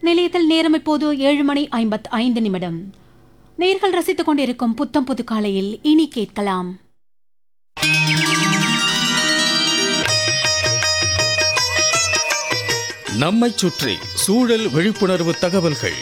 நிலையத்தில் நேரம் இப்போது ஏழு மணி ஐம்பத் ஐந்து நிமிடம் நேர்கள் ரசித்துக் கொண்டிருக்கும் புத்தம் புது காலையில் இனி கேட்கலாம் நம்மைச் சுற்றி சூழல் விழிப்புணர்வு தகவல்கள்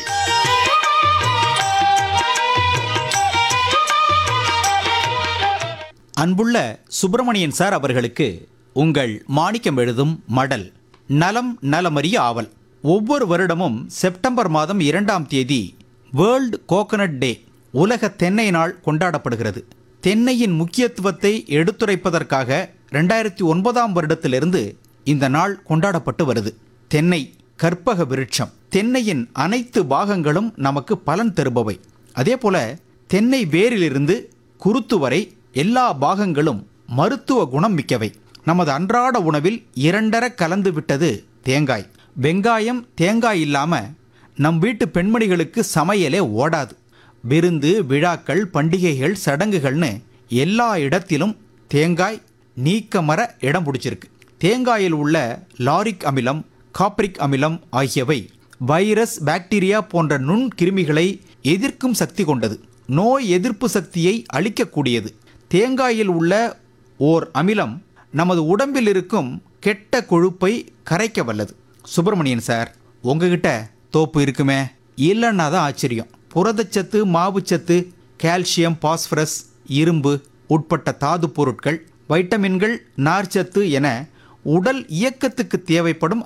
அன்புள்ள சுப்பிரமணியன் சார் அவர்களுக்கு உங்கள் மாணிக்கம் எழுதும் மடல் நலம் நலமறிய ஆவல் ஒவ்வொரு வருடமும் செப்டம்பர் மாதம் இரண்டாம் தேதி வேர்ல்ட் கோகனட் டே உலக தென்னை நாள் கொண்டாடப்படுகிறது தென்னையின் முக்கியத்துவத்தை எடுத்துரைப்பதற்காக ரெண்டாயிரத்தி ஒன்பதாம் வருடத்திலிருந்து இந்த நாள் கொண்டாடப்பட்டு வருது தென்னை கற்பக விருட்சம் தென்னையின் அனைத்து பாகங்களும் நமக்கு பலன் தருபவை அதே போல தென்னை வேரிலிருந்து குருத்து வரை எல்லா பாகங்களும் மருத்துவ குணம் மிக்கவை நமது அன்றாட உணவில் இரண்டர கலந்து விட்டது தேங்காய் வெங்காயம் தேங்காய் இல்லாம நம் வீட்டு பெண்மணிகளுக்கு சமையலே ஓடாது விருந்து விழாக்கள் பண்டிகைகள் சடங்குகள்னு எல்லா இடத்திலும் தேங்காய் நீக்கமர இடம் பிடிச்சிருக்கு தேங்காயில் உள்ள லாரிக் அமிலம் காப்ரிக் அமிலம் ஆகியவை வைரஸ் பாக்டீரியா போன்ற நுண் கிருமிகளை எதிர்க்கும் சக்தி கொண்டது நோய் எதிர்ப்பு சக்தியை அளிக்கக்கூடியது தேங்காயில் உள்ள ஓர் அமிலம் நமது உடம்பில் இருக்கும் கெட்ட கொழுப்பை கரைக்க வல்லது சுப்பிரமணியன் சார் உங்ககிட்ட தோப்பு இருக்குமே இல்லைன்னா தான் ஆச்சரியம் புரதச்சத்து மாவுச்சத்து கால்சியம் பாஸ்பரஸ் இரும்பு உட்பட்ட தாது பொருட்கள் வைட்டமின்கள் நார்ச்சத்து என உடல் இயக்கத்துக்கு தேவைப்படும்